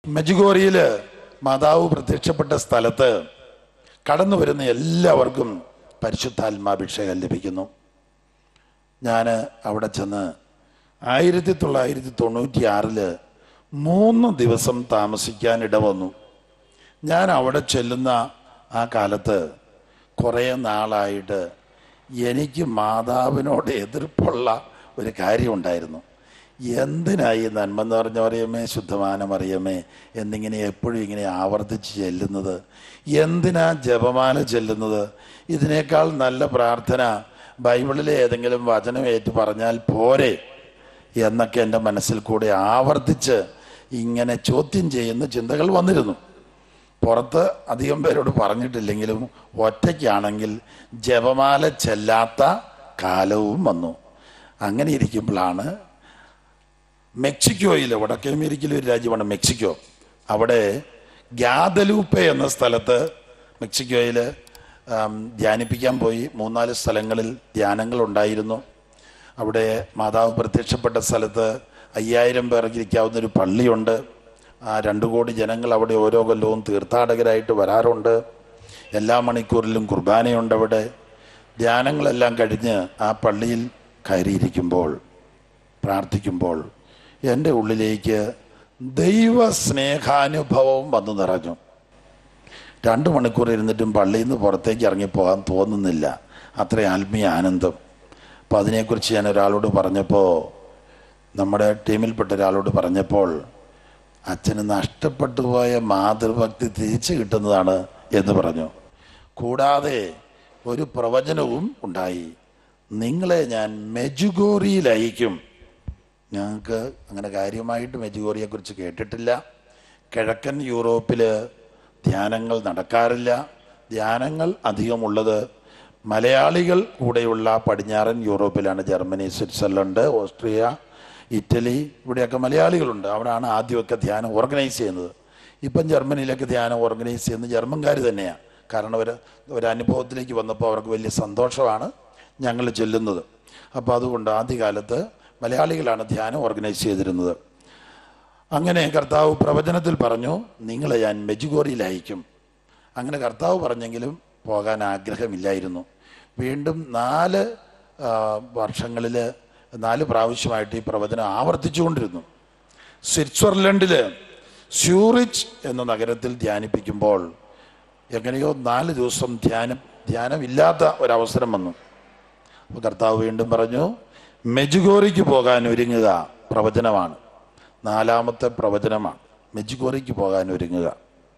മെജുഗോറിയിൽ മാതാവ് പ്രത്യക്ഷപ്പെട്ട സ്ഥലത്ത് കടന്നു വരുന്ന എല്ലാവർക്കും പരിശുദ്ധാത്മാഭിഷേകം ലഭിക്കുന്നു ഞാൻ അവിടെ ചെന്ന് ആയിരത്തി തൊള്ളായിരത്തി തൊണ്ണൂറ്റി ആറില് മൂന്ന് ദിവസം താമസിക്കാൻ ഇടവന്നു ഞാൻ അവിടെ ചെല്ലുന്ന ആ കാലത്ത് കുറേ നാളായിട്ട് എനിക്ക് മാതാവിനോട് എതിർപ്പുള്ള ഒരു കാര്യമുണ്ടായിരുന്നു എന്തിനായി നന്മ എന്ന് പറഞ്ഞ അറിയമേ ശുദ്ധമാനം അറിയമേ എന്നിങ്ങനെ എപ്പോഴും ഇങ്ങനെ ആവർത്തിച്ച് ചെല്ലുന്നത് എന്തിനാ ജപമാല ചെല്ലുന്നത് ഇതിനേക്കാൾ നല്ല പ്രാർത്ഥന ബൈബിളിലെ ഏതെങ്കിലും വചനം ഏറ്റു പറഞ്ഞാൽ പോരെ എന്നൊക്കെ എൻ്റെ മനസ്സിൽ കൂടെ ആവർത്തിച്ച് ഇങ്ങനെ ചോദ്യം ചെയ്യുന്ന ചിന്തകൾ വന്നിരുന്നു പുറത്ത് അധികം പേരോട് പറഞ്ഞിട്ടില്ലെങ്കിലും ഒറ്റയ്ക്കാണെങ്കിൽ ജപമാല ചെല്ലാത്ത കാലവും വന്നു അങ്ങനെ ഇരിക്കുമ്പോഴാണ് മെക്സിക്കോയിൽ വടക്കേ അമേരിക്കയിലെ ഒരു രാജ്യമാണ് മെക്സിക്കോ അവിടെ ഗ്യാദലൂപ്പെ എന്ന സ്ഥലത്ത് മെക്സിക്കോയിൽ ആം, ധ്യാനിപ്പിക്കാൻ പോയി മൂന്നാല് സ്ഥലങ്ങളിൽ ധ്യാനങ്ങൾ ഉണ്ടായിരുന്നു അവിടെ മാതാവ് പ്രത്യക്ഷപ്പെട്ട സ്ഥലത്ത് അയ്യായിരം പേർക്ക് ഇരിക്കാവുന്ന ഒരു പള്ളിയുണ്ട് ആ രണ്ടു കോടി ജനങ്ങൾ അവിടെ ഓരോ കൊല്ലവും തീർത്ഥാടകരായിട്ട് വരാറുണ്ട് എല്ലാ മണിക്കൂറിലും കുർബാനയുണ്ട് അവിടെ ധ്യാനങ്ങളെല്ലാം കഴിഞ്ഞ് ആ പള്ളിയിൽ കയറിയിരിക്കുമ്പോൾ പ്രാർത്ഥിക്കുമ്പോൾ എൻ്റെ ഉള്ളിലേക്ക് ദൈവ സ്നേഹാനുഭവം വന്നു നിറഞ്ഞു രണ്ട് മണിക്കൂർ ഇരുന്നിട്ടും പള്ളിയിൽ നിന്ന് പുറത്തേക്ക് ഇറങ്ങിപ്പോകാൻ തോന്നുന്നില്ല അത്ര ആത്മീയ ആനന്ദം അപ്പോൾ അതിനെക്കുറിച്ച് ഞാൻ ഒരാളോട് പറഞ്ഞപ്പോൾ നമ്മുടെ ടീമിൽപ്പെട്ട ഒരാളോട് പറഞ്ഞപ്പോൾ അച്ഛന് നഷ്ടപ്പെട്ടു പോയ മാതൃഭക്തി തിരിച്ചു കിട്ടുന്നതാണ് എന്ന് പറഞ്ഞു കൂടാതെ ഒരു പ്രവചനവും ഉണ്ടായി നിങ്ങളെ ഞാൻ മെജുഗോറിയിൽ അയക്കും ഞങ്ങൾക്ക് അങ്ങനെ കാര്യമായിട്ട് മെജുഗോറിയെക്കുറിച്ച് കേട്ടിട്ടില്ല കിഴക്കൻ യൂറോപ്പിൽ ധ്യാനങ്ങൾ നടക്കാറില്ല ധ്യാനങ്ങൾ അധികമുള്ളത് മലയാളികൾ കൂടെയുള്ള പടിഞ്ഞാറൻ യൂറോപ്പിലാണ് ജർമ്മനി സ്വിറ്റ്സർലൻഡ് ഓസ്ട്രിയ ഇറ്റലി ഇവിടെയൊക്കെ മലയാളികളുണ്ട് അവിടെയാണ് ആദ്യമൊക്കെ ധ്യാനം ഓർഗനൈസ് ചെയ്യുന്നത് ഇപ്പം ജർമ്മനിയിലൊക്കെ ധ്യാനം ഓർഗനൈസ് ചെയ്യുന്നത് ജർമ്മൻകാർ തന്നെയാണ് കാരണം ഒരു ഒരു അനുഭവത്തിലേക്ക് വന്നപ്പോൾ അവർക്ക് വലിയ സന്തോഷമാണ് ഞങ്ങൾ ചെല്ലുന്നത് അപ്പോൾ അതുകൊണ്ട് ആദ്യകാലത്ത് മലയാളികളാണ് ധ്യാനം ഓർഗനൈസ് ചെയ്തിരുന്നത് അങ്ങനെ കർത്താവ് പ്രവചനത്തിൽ പറഞ്ഞു നിങ്ങളെ ഞാൻ മെജുഗോറിയിൽ അയക്കും അങ്ങനെ കർത്താവ് പറഞ്ഞെങ്കിലും പോകാൻ ആഗ്രഹമില്ലായിരുന്നു വീണ്ടും നാല് വർഷങ്ങളിൽ നാല് പ്രാവശ്യമായിട്ട് ഈ പ്രവചനം ആവർത്തിച്ചുകൊണ്ടിരുന്നു സ്വിറ്റ്സർലൻഡിൽ സ്യൂറിച്ച് എന്ന നഗരത്തിൽ ധ്യാനിപ്പിക്കുമ്പോൾ എങ്ങനെയോ നാല് ദിവസം ധ്യാനം ധ്യാനമില്ലാത്ത ഒരവസരം വന്നു അപ്പോൾ കർത്താവ് വീണ്ടും പറഞ്ഞു മെജുഗോറിക്ക് പോകാൻ ഒരുങ്ങുക പ്രവചനമാണ് നാലാമത്തെ പ്രവചനമാണ് മെജുഗോറിക്ക് പോകാൻ ഒരുങ്ങുക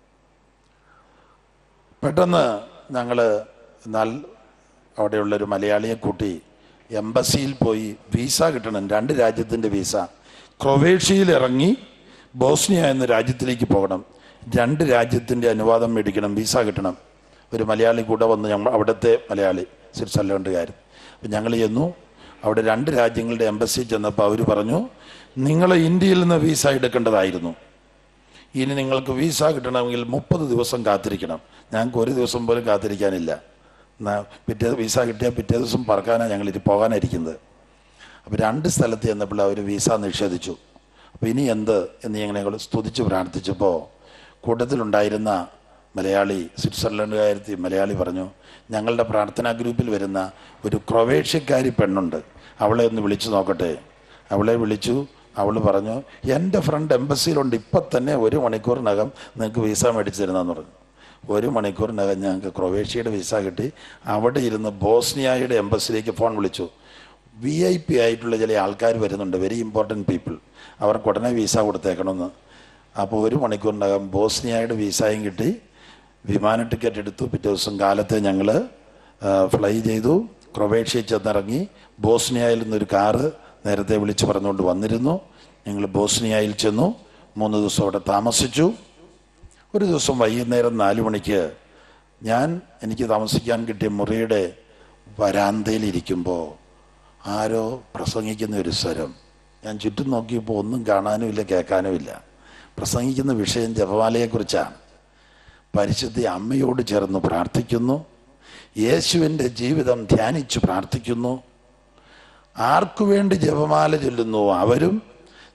പെട്ടെന്ന് ഞങ്ങൾ എന്നാൽ അവിടെയുള്ളൊരു മലയാളിയെ കൂട്ടി എംബസിയിൽ പോയി വീസ കിട്ടണം രണ്ട് രാജ്യത്തിൻ്റെ വീസ ക്രൊവേഷ്യയിൽ ഇറങ്ങി ബോസ്നിയ എന്ന രാജ്യത്തിലേക്ക് പോകണം രണ്ട് രാജ്യത്തിൻ്റെ അനുവാദം മേടിക്കണം വീസ കിട്ടണം ഒരു മലയാളി കൂടെ വന്ന് ഞങ്ങൾ അവിടുത്തെ മലയാളി സ്വിറ്റ്സർലൻഡുകാർ അപ്പം ഞങ്ങൾ ചെന്നു അവിടെ രണ്ട് രാജ്യങ്ങളുടെ എംബസി ചെന്നപ്പോൾ അവർ പറഞ്ഞു നിങ്ങൾ ഇന്ത്യയിൽ നിന്ന് വീസ എടുക്കേണ്ടതായിരുന്നു ഇനി നിങ്ങൾക്ക് വീസ കിട്ടണമെങ്കിൽ മുപ്പത് ദിവസം കാത്തിരിക്കണം ഞങ്ങൾക്ക് ഒരു ദിവസം പോലും കാത്തിരിക്കാനില്ല എന്നാ പിറ്റേ വീസ കിട്ടിയാൽ പിറ്റേ ദിവസം പറക്കാനാണ് ഞങ്ങൾ ഇനി പോകാനായിരിക്കുന്നത് അപ്പോൾ രണ്ട് സ്ഥലത്ത് ചെന്നപ്പോൾ അവർ വീസ നിഷേധിച്ചു അപ്പോൾ ഇനി എന്ത് എന്ന് ഞങ്ങൾ സ്തുതിച്ച് പ്രാർത്ഥിച്ചപ്പോൾ കൂട്ടത്തിലുണ്ടായിരുന്ന മലയാളി സ്വിറ്റ്സർലൻഡുകാരത്തി മലയാളി പറഞ്ഞു ഞങ്ങളുടെ പ്രാർത്ഥനാ ഗ്രൂപ്പിൽ വരുന്ന ഒരു ക്രൊവേഷ്യക്കാരി പെണ്ണുണ്ട് അവളെ ഒന്ന് വിളിച്ചു നോക്കട്ടെ അവളെ വിളിച്ചു അവൾ പറഞ്ഞു എൻ്റെ ഫ്രണ്ട് എംബസിയിലുണ്ട് ഇപ്പം തന്നെ ഒരു മണിക്കൂറിനകം നിങ്ങൾക്ക് വീസ മേടിച്ചു തരുന്നതെന്ന് പറഞ്ഞു ഒരു മണിക്കൂറിനകം ഞങ്ങൾക്ക് ക്രൊവേഷ്യയുടെ വീസ കിട്ടി അവിടെ ഇരുന്ന് ബോസ്നിയയുടെ എംബസിയിലേക്ക് ഫോൺ വിളിച്ചു വി ഐ പി ആയിട്ടുള്ള ചില ആൾക്കാർ വരുന്നുണ്ട് വെരി ഇമ്പോർട്ടൻറ്റ് പീപ്പിൾ അവർക്ക് ഉടനെ വീസ കൊടുത്തേക്കണമെന്ന് അപ്പോൾ ഒരു മണിക്കൂറിനകം ബോസ്നിയയുടെ വീസയും കിട്ടി വിമാന ടിക്കറ്റ് എടുത്തു പിറ്റേ ദിവസം കാലത്തെ ഞങ്ങൾ ഫ്ലൈ ചെയ്തു ക്രൊവേഷ്യയിൽ ചെന്നിറങ്ങി ബോസ്നിയയിൽ നിന്നൊരു കാറ് നേരത്തെ വിളിച്ചു പറഞ്ഞുകൊണ്ട് വന്നിരുന്നു ഞങ്ങൾ ബോസ്നിയയിൽ ചെന്നു മൂന്ന് ദിവസം അവിടെ താമസിച്ചു ഒരു ദിവസം വൈകുന്നേരം നാല് മണിക്ക് ഞാൻ എനിക്ക് താമസിക്കാൻ കിട്ടിയ മുറിയുടെ വരാന്തയിലിരിക്കുമ്പോൾ ആരോ പ്രസംഗിക്കുന്ന ഒരു സ്വരം ഞാൻ ചുറ്റും നോക്കിയപ്പോൾ ഒന്നും കാണാനുമില്ല കേൾക്കാനുമില്ല പ്രസംഗിക്കുന്ന വിഷയം ജപമാലയെക്കുറിച്ചാണ് പരിശുദ്ധി അമ്മയോട് ചേർന്ന് പ്രാർത്ഥിക്കുന്നു യേശുവിൻ്റെ ജീവിതം ധ്യാനിച്ചു പ്രാർത്ഥിക്കുന്നു ആർക്കു വേണ്ടി ജപമാല ചൊല്ലുന്നു അവരും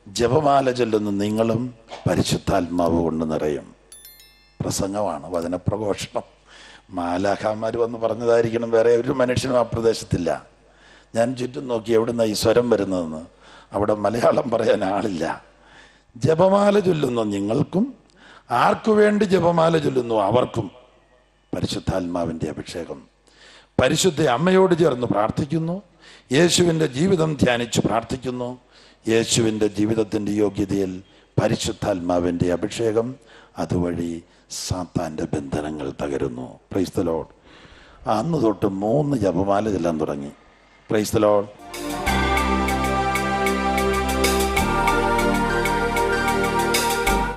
ജപമാല ചൊല്ലുന്ന നിങ്ങളും പരിശുദ്ധാത്മാവ് കൊണ്ട് നിറയും പ്രസംഗമാണ് വചനപ്രഘോഷണം മാലാഖാമാർ വന്ന് പറഞ്ഞതായിരിക്കണം വേറെ ഒരു മനുഷ്യനും ആ പ്രദേശത്തില്ല ഞാൻ ചുറ്റും നോക്കി എവിടുന്ന ഈ സ്വരം വരുന്നതെന്ന് അവിടെ മലയാളം പറയാൻ ആളില്ല ജപമാല ചൊല്ലുന്ന നിങ്ങൾക്കും ആർക്കു വേണ്ടി ജപമാല ചൊല്ലുന്നു അവർക്കും പരിശുദ്ധാത്മാവിൻ്റെ അഭിഷേകം പരിശുദ്ധ അമ്മയോട് ചേർന്ന് പ്രാർത്ഥിക്കുന്നു യേശുവിൻ്റെ ജീവിതം ധ്യാനിച്ച് പ്രാർത്ഥിക്കുന്നു യേശുവിൻ്റെ ജീവിതത്തിൻ്റെ യോഗ്യതയിൽ പരിശുദ്ധാത്മാവിൻ്റെ അഭിഷേകം അതുവഴി സാത്താൻ്റെ ബന്ധനങ്ങൾ തകരുന്നു പ്രൈസ്തലോഡ് അന്ന് തൊട്ട് മൂന്ന് ജപമാല ചെല്ലാൻ തുടങ്ങി പ്രൈസ്തലോഡ്